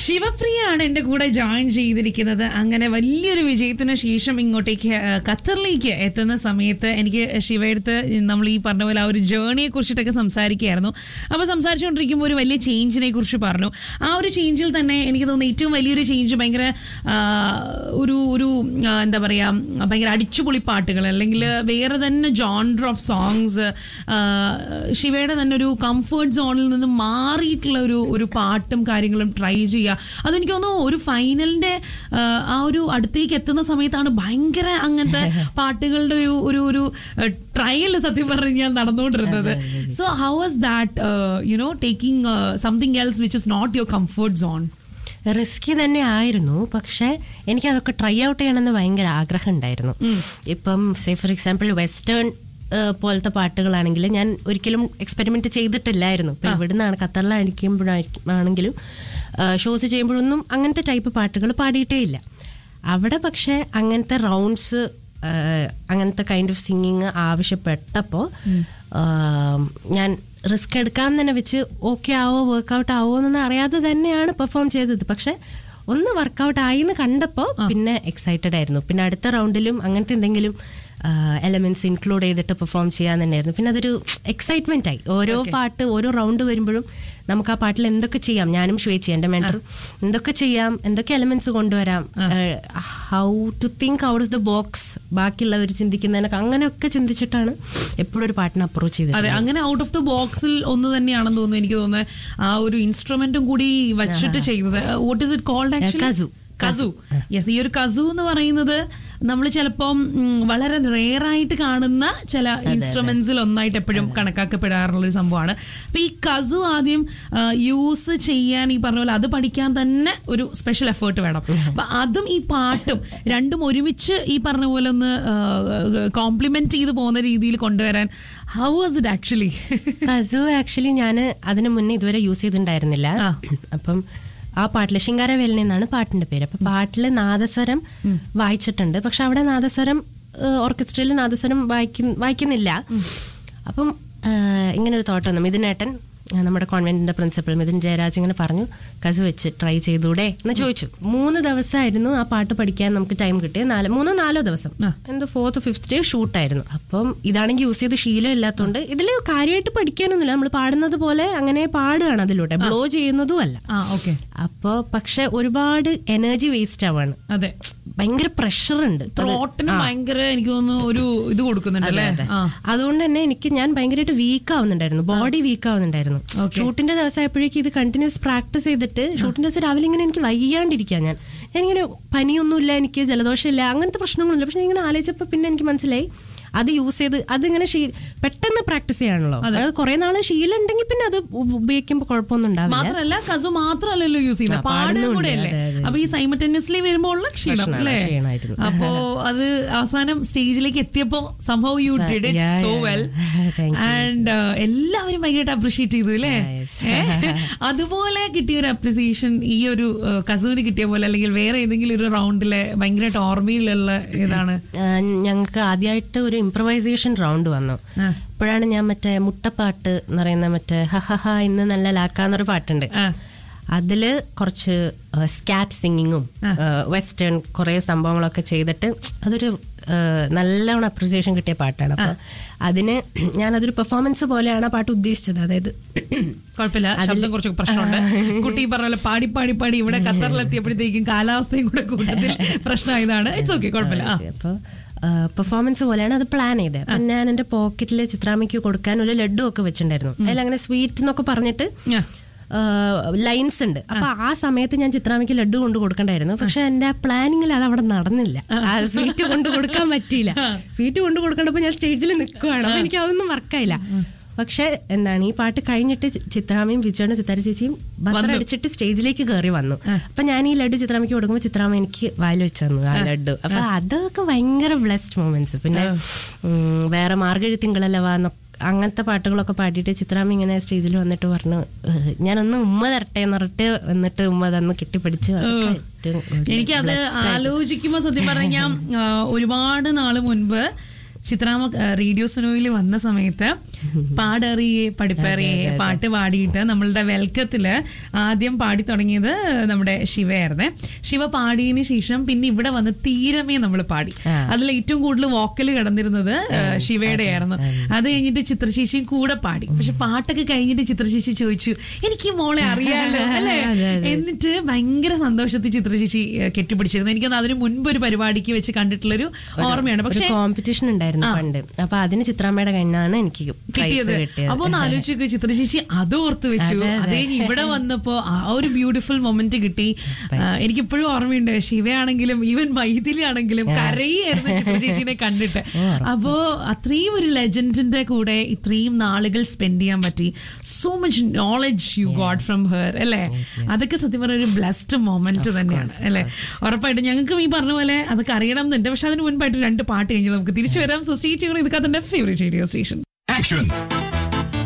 ശിവപ്രിയാണ് എന്റെ കൂടെ ജോയിൻ ചെയ്തിരിക്കുന്നത് അങ്ങനെ വലിയൊരു വിജയത്തിന് ശേഷം ഇങ്ങോട്ടേക്ക് ആ, ഖത്തറിലേക്ക് എത്തുന്ന സമയത്ത് എനിക്ക് ശിവയെടുത്ത് നമ്മൾ ഈ പറഞ്ഞ പോലെ ആ ഒരു ജേണിയെ കുറിച്ചിട്ടൊക്കെ സംസാരിക്കുകയായിരുന്നു അപ്പോൾ സംസാരിച്ചുകൊണ്ടിരിക്കുമ്പോൾ ഒരു വലിയ ചേഞ്ചിനെ കുറിച്ച് പറഞ്ഞു ആ ഒരു ചേഞ്ചിൽ തന്നെ എനിക്ക് തോന്നുന്നു ഏറ്റവും വലിയൊരു ചേഞ്ച് ഭയങ്കര ആ, ഒരു ഒരു ആ, എന്താ പറയുക ഭയങ്കര അടിച്ചുപൊളി പാട്ടുകൾ അല്ലെങ്കിൽ വേറെ തന്നെ ജോൺഡർ ഓഫ് സോങ്സ് ശിവയുടെ തന്നെ ഒരു കംഫർട്ട് സോണിൽ നിന്ന് മാറിയിട്ടുള്ള ഒരു ഒരു പാട്ടും കാര്യങ്ങളും ട്രൈ ചെയ്യുക അതെനിക്ക് തോന്നുന്നു ഒരു ഫൈനലിന്റെ ആ, ആ ഒരു അടുത്തേക്ക് എത്തുന്ന സമയത്താണ് ഭയങ്കര അങ്ങനത്തെ പാട്ടുകളുടെ ഒരു ഒരു ഒരു ട്രയൽ സത്യം പറഞ്ഞാൽ നടന്നുകൊണ്ടിരുന്നത് so how was that you know taking something else which is not your comfort zone risky തന്നെ ആയിരുന്നു പക്ഷെ എനിക്ക് അതൊക്കെ ട്രൈ ഔട്ട് ചെയ്യണമെന്ന് ഭയങ്കര ആഗ്രഹം ഉണ്ടായിരുന്നു ഇപ്പം സേ ഫോർ എക്സാമ്പിൾ വെസ്റ്റേൺ പോലത്തെ പാട്ടുകളാണെങ്കിൽ ഞാൻ ഒരിക്കലും എക്സ്പെരിമെന്റ് ചെയ്തിട്ടില്ലായിരുന്നു ഇപ്പൊ ഇവിടുന്നാണ് ഖത്തറിലായിരിക്കുമ്പോഴാണെങ്കിലും ഷോസ് ചെയ്യുമ്പോഴൊന്നും അങ്ങനത്തെ ടൈപ്പ് പാട്ടുകൾ പാടിയിട്ടേ ഇല്ല അവിടെ പക്ഷെ അങ്ങനത്തെ റൗണ്ട്സ് അങ്ങനത്തെ കൈൻഡ് ഓഫ് സിംഗിങ് ആവശ്യപ്പെട്ടപ്പോൾ ഞാൻ റിസ്ക് എടുക്കാൻ തന്നെ വെച്ച് ഓക്കെ ആവോ വർക്കൗട്ട് ആവോ എന്നൊന്നും അറിയാതെ തന്നെയാണ് പെർഫോം ചെയ്തത് പക്ഷെ ഒന്ന് വർക്കൗട്ട് ആയി എന്ന് കണ്ടപ്പോൾ പിന്നെ എക്സൈറ്റഡ് ആയിരുന്നു പിന്നെ അടുത്ത റൗണ്ടിലും അങ്ങനത്തെ എന്തെങ്കിലും എലമെന്റ്സ് ഇൻക്ലൂഡ് ചെയ്തിട്ട് പെർഫോം ചെയ്യാൻ തന്നെയായിരുന്നു പിന്നെ അതൊരു എക്സൈറ്റ്മെന്റ് ആയി ഓരോ പാട്ട് ഓരോ റൗണ്ട് വരുമ്പോഴും നമുക്ക് ആ പാട്ടിൽ എന്തൊക്കെ ചെയ്യാം ഞാനും ശ്വേച്ചി എൻ്റെ മെൻറ്റർ എന്തൊക്കെ ചെയ്യാം എന്തൊക്കെ എലമെന്റ്സ് കൊണ്ടുവരാം how to think out of the box ബാക്കിയുള്ളവർ ചിന്തിക്കുന്നതിനൊക്കെ അങ്ങനെയൊക്കെ ചിന്തിച്ചിട്ടാണ് എപ്പോഴും ഒരു പാട്ടിനെ അപ്രോച്ച് ചെയ്തത് അതെ അങ്ങനെ ഔട്ട് ഓഫ് ദ ബോക്സിൽ ഒന്ന് തന്നെയാണെന്ന് തോന്നുന്നു എനിക്ക് തോന്നുന്നത് ആ ഒരു ഇൻസ്ട്രുമെന്റും കൂടി വച്ചിട്ട് ചെയ്യുന്നത് what is it called actually കസു. കസു യെസ് ഈ ഒരു കസു എന്ന് പറയുന്നത് നമ്മൾ ചിലപ്പം ഉം, വളരെ റെയർ ആയിട്ട് കാണുന്ന ചില ഇൻസ്ട്രുമെന്റ്സിൽ ഒന്നായിട്ട് എപ്പോഴും കണക്കാക്കപ്പെടാറുള്ള ഒരു സംഭവമാണ് അപ്പൊ ഈ കസു ആദ്യം യൂസ് ചെയ്യാൻ ഈ പറഞ്ഞ പോലെ അത് പഠിക്കാൻ തന്നെ ഒരു സ്പെഷ്യൽ എഫേർട്ട് വേണം അപ്പൊ അതും ഈ പാട്ടും രണ്ടും ഒരുമിച്ച് ഈ പറഞ്ഞ പോലെ ഒന്ന് കോംപ്ലിമെന്റ് ചെയ്ത് പോകുന്ന രീതിയിൽ കൊണ്ടുവരാൻ ഹൗ വാസ് ഇറ്റ് ആക്ച്വലി കസു ആക്ച്വലി ഞാൻ അതിന് മുന്നേ ഇതുവരെ യൂസ് ചെയ്തിട്ടുണ്ടായിരുന്നില്ല ആ. അപ്പം ആ പാട്ടില് ശിങ്കാരവേലിനി എന്നാണ് പാട്ടിന്റെ പേര് അപ്പൊ പാട്ടില് നാദസ്വരം വായിച്ചിട്ടുണ്ട് പക്ഷെ അവിടെ നാദസ്വരം ഓർക്കസ്ട്രയിൽ നാദസ്വരം വായിക്കുന്ന വായിക്കുന്നില്ല അപ്പം ആ, ഇങ്ങനെ ഒരു തോട്ട് വന്നു മിഥുനേട്ടൻ ആ, നമ്മുടെ കോൺവെന്റിന്റെ പ്രിൻസിപ്പൽ മിഥുൻ ജയരാജ് ഇങ്ങനെ പറഞ്ഞു കസു വെച്ച് ട്രൈ ചെയ്തൂടെ എന്ന് ചോദിച്ചു മൂന്ന് ദിവസമായിരുന്നു ആ പാട്ട് പഠിക്കാൻ നമുക്ക് ടൈം കിട്ടിയത് നാല് മൂന്നോ നാലോ ദിവസം എന്തോ ഫോർത്ത് ഫിഫ്ത്ത് ഡേ ഷൂട്ടായിരുന്നു അപ്പം ഇതാണെങ്കിൽ യൂസ് ചെയ്ത് ശീലം ഇല്ലാത്തതുകൊണ്ട് ഇതിൽ കാര്യമായിട്ട് പഠിക്കാനൊന്നുമില്ല നമ്മൾ പാടുന്നത് പോലെ അങ്ങനെ പാടുകയാണ് അതിലൂടെ ബ്ലോ ചെയ്യുന്നതും അല്ല ആ ഓക്കെ അപ്പോൾ പക്ഷെ ഒരുപാട് എനർജി വേസ്റ്റ് ആവാണ് അതെ ഭയങ്കര പ്രഷർ ഉണ്ട് ത്രോട്ടിന് ഭയങ്കര എനിക്ക് തോന്നുന്നു ഒരു ഇത് കൊടുക്കുന്നുണ്ട് അല്ലേ ആ അതുകൊണ്ട് തന്നെ എനിക്ക് ഞാൻ ഭയങ്കരമായിട്ട് വീക്ക് ആവുന്നുണ്ടായിരുന്നു ബോഡി വീക്ക് ആവുന്നുണ്ടായിരുന്നു ഷൂട്ടിന്റെ ദിവസമായപ്പോഴേക്കും ഇത് കണ്ടിന്യൂസ് പ്രാക്ടീസ് ചെയ്തിട്ട് ഷൂട്ടിന്റെ ദിവസം രാവിലെ ഇങ്ങനെ എനിക്ക് വയ്യാണ്ടിരിക്കുക ഞാൻ ഞാനിങ്ങനെ പനിയൊന്നുമില്ല എനിക്ക് ജലദോഷമില്ല അങ്ങനത്തെ പ്രശ്നങ്ങളൊന്നുമില്ല പക്ഷെ ഞാൻ ഇങ്ങനെ ആലോചിച്ചപ്പോൾ പിന്നെ എനിക്ക് മനസ്സിലായി അത് യൂസ് ചെയ്ത് അതിങ്ങനെ ശീ പെട്ടെന്ന് പ്രാക്ടീസ് ചെയ്യാണല്ലോ അതായത് കുറെ നാള് ശീലം ഉണ്ടെങ്കിൽ പിന്നെ അത് ഉപയോഗിക്കുമ്പോൾ കുഴപ്പമൊന്നും ഉണ്ടാവില്ല മാത്രല്ല കസു മാത്രല്ലല്ലോ യൂസ് ചെയ്യുന്നത് പാടുക കൂടെ അല്ലേ അപ്പൊ ഈ സൈമറ്റന്യസ്ലി വരുമ്പോ ഉള്ള ക്ഷീണം അല്ലേ ക്ഷീണമായിരുന്നു. അപ്പോ അത് അവസാനം സ്റ്റേജിലേക്ക് എത്തിയപ്പോ സംഭവം you did it yeah, so yeah. Well Thank you. And എല്ലാവരും ഭയങ്കരമായിട്ട് അപ്രീഷിയേറ്റ് ചെയ്തു അല്ലേ Yes. ഏ? അതുപോലെ കിട്ടിയ ഒരു അപ്രിസിയേഷൻ ഈ ഒരു കസൂന് കിട്ടിയ പോലെ അല്ലെങ്കിൽ വേറെ ഏതെങ്കിലും ഒരു റൗണ്ടിലെ ഭയങ്കരമായിട്ട് ഓർമ്മയിലുള്ള ഏതാണ് ഞങ്ങൾക്ക് ആദ്യമായിട്ട് ഒരു ഇംപ്രവൈസേഷൻ റൗണ്ട് വന്നു ആ. അപ്പോഴാണ് ഞാൻ മറ്റേ മുട്ടപ്പാട്ട് എന്ന് പറയുന്ന മറ്റേ ഹ ഹ ഹ ഇന്ന് നല്ല ലാക്കാന്നൊരു പാട്ടുണ്ട് ആ. അതില് കുറച്ച് സ്കാറ്റ് സിംഗിങ്ങും വെസ്റ്റേൺ കുറെ സംഭവങ്ങളൊക്കെ ചെയ്തിട്ട് അതൊരു ആ, നല്ലോണം അപ്രിസിയേഷൻ കിട്ടിയ പാട്ടാണ് അപ്പൊ അതിന് ഞാൻ അതൊരു പെർഫോമൻസ് പോലെയാണ് ആ പാട്ട് ഉദ്ദേശിച്ചത് അതായത് കുഴപ്പമില്ല ശബ്ദം കുറച്ചൊക്കെ പ്രശ്നമുണ്ട് കുട്ടി ഈ പറഞ്ഞ പോലെ പാടി പാടി പാടി ഇവിടെ ഖത്തറിലെത്തിയപ്പോഴത്തേക്കും കാലാവസ്ഥയും കൂടെ കൂട്ടത്തിൽ പ്രശ്നമായതാണ് ഇറ്റ്സ് ഓക്കെ കുഴപ്പമില്ല ആ. അപ്പോൾ പെർഫോമൻസ് പോലെയാണ് അത് പ്ലാൻ ചെയ്തത് അപ്പം ഞാൻ എൻ്റെ പോക്കറ്റിൽ ചിത്രാമ്മയ്ക്ക് കൊടുക്കാൻ ഒരു ലഡു ഒക്കെ വെച്ചിട്ടുണ്ടായിരുന്നു അതിൽ അങ്ങനെ സ്വീറ്റ് എന്നൊക്കെ പറഞ്ഞിട്ട് ആ. ലൈൻസ് ഉണ്ട് അപ്പൊ ആ സമയത്ത് ഞാൻ ചിത്രാമ്മയ്ക്ക് ലഡു കൊണ്ട് കൊടുക്കണ്ടായിരുന്നു പക്ഷെ എന്റെ പ്ലാനിങ്ങിൽ അത് അവിടെ നടന്നില്ല ആ സ്വീറ്റ് കൊണ്ട് കൊടുക്കാൻ പറ്റിയില്ല സ്വീറ്റ് കൊണ്ട് കൊടുക്കേണ്ടപ്പോ ഞാൻ സ്റ്റേജിൽ നിൽക്കുവാണ് അപ്പൊ എനിക്ക് അതൊന്നും വർക്കായില്ല പക്ഷെ എന്താണ് ഈ പാട്ട് കഴിഞ്ഞിട്ട് ചി- ചിത്രാമ്മയും വിജയുടെ ചിത്താര ചേച്ചിയും ബസർ അടിച്ചിട്ട് സ്റ്റേജിലേക്ക് കയറി വന്നു അപ്പൊ ഞാൻ ഈ ലഡു ചിത്രാമ്മയ്ക്ക് കൊടുക്കുമ്പോൾ ചിത്രാമ്മ എനിക്ക് വായിൽ വെച്ച് തന്നു ആ ലഡു അപ്പൊ അതൊക്കെ ഭയങ്കര ബ്ലെസ്ഡ് മൊമെന്റ്സ് പിന്നെ ഉം, വേറെ മാർഗഴി തിങ്കളല്ലവ എന്നൊക്കെ അങ്ങനത്തെ പാട്ടുകളൊക്കെ പാടിയിട്ട് ചിത്രാമ്മ ഇങ്ങനെ സ്റ്റേജിൽ വന്നിട്ട് പറഞ്ഞു "ഏഹ്, ഞാനൊന്ന് ഉമ്മ തരട്ടെ എന്ന് പറഞ്ഞിട്ട് എന്നിട്ട് ഉമ്മ തന്ന് കെട്ടിപ്പിടിച്ച് അതൊക്കെ ഏറ്റവും എനിക്കത് ആലോചിക്കുമ്പോ സത്യം പറഞ്ഞാൽ ഒരുപാട് നാള് മുൻപ് ചിത്രാമ റേഡിയോ സുനോയിൽ വന്ന സമയത്ത് പാടറിയെ പഠിപ്പറിയെ പാട്ട് പാടിയിട്ട് നമ്മളുടെ വെൽക്കത്തില് ആദ്യം പാടി തുടങ്ങിയത് നമ്മുടെ ശിവയായിരുന്നേ ശിവ പാടിയതിന് ശേഷം പിന്നെ ഇവിടെ വന്ന് തീരമേ നമ്മൾ പാടി അതിൽ ഏറ്റവും കൂടുതൽ വോക്കൽ കിടന്നിരുന്നത് ഏഹ്, ശിവയുടെ ആയിരുന്നു അത് കഴിഞ്ഞിട്ട് ചിത്രശേഷിയും കൂടെ പാടി പക്ഷെ പാട്ടൊക്കെ കഴിഞ്ഞിട്ട് ചിത്രശേഷി ചോദിച്ചു എനിക്ക് ഈ മോളെ അറിയാലോ അല്ലേ എന്നിട്ട് ഭയങ്കര സന്തോഷത്തിൽ ചിത്രശേഷി ഏഹ്, കെട്ടിപ്പിടിച്ചിരുന്നു എനിക്കൊന്ന് അതിന് മുൻപ് ഒരു പരിപാടിക്ക് വെച്ച് കണ്ടിട്ടുള്ളൊരു ഓർമ്മയാണ് ഒരു പക്ഷെ കോമ്പറ്റീഷൻ ഉണ്ടായിരുന്നു പണ്ട് അപ്പൊ അതിന് ചിത്രാമ്മയുടെ കയ്യിലാണ് എനിക്ക് പ്രൈസ് കിട്ടിയത് കിട്ടിയത് അപ്പൊ ഒന്ന് ആലോചിച്ച് ചിത്രശേഷി അത് ഓർത്ത് വെച്ചു അത് കഴിഞ്ഞ് ഇവിടെ വന്നപ്പോ ആ ഒരു ബ്യൂട്ടിഫുൾ മൊമെന്റ് കിട്ടി ആ, എനിക്കിപ്പോഴും ഓർമ്മയുണ്ട് ശിവയാണെങ്കിലും ഈവൻ മൈഥിലിയാണെങ്കിലും കരയായിരുന്നു ചിത്രചേച്ചിനെ കണ്ടിട്ട് അപ്പോ അത്രയും ഒരു ലെജൻഡിന്റെ കൂടെ ഇത്രയും നാളുകൾ സ്പെൻഡ് ചെയ്യാൻ പറ്റി so much knowledge you got from her അല്ലേ അതൊക്കെ സത്യം പറഞ്ഞ ഒരു ബ്ലസ്ഡ് മൊമെന്റ് തന്നെയാണ് അല്ലേ ഉറപ്പായിട്ടും ഞങ്ങൾക്കും ഈ പറഞ്ഞ പോലെ അതൊക്കെ അറിയണം എന്നുണ്ട് പക്ഷെ അതിന് മുൻപായിട്ട് രണ്ട് പാട്ട് കഴിഞ്ഞ് നമുക്ക് തിരിച്ചു വരാം സോ സ്റ്റേറ്റ് ചെയ്യണം ഇതൊക്കെ അതിന്റെ ഫേവറേറ്റ് റേഡിയോ സ്റ്റേഷൻ Action!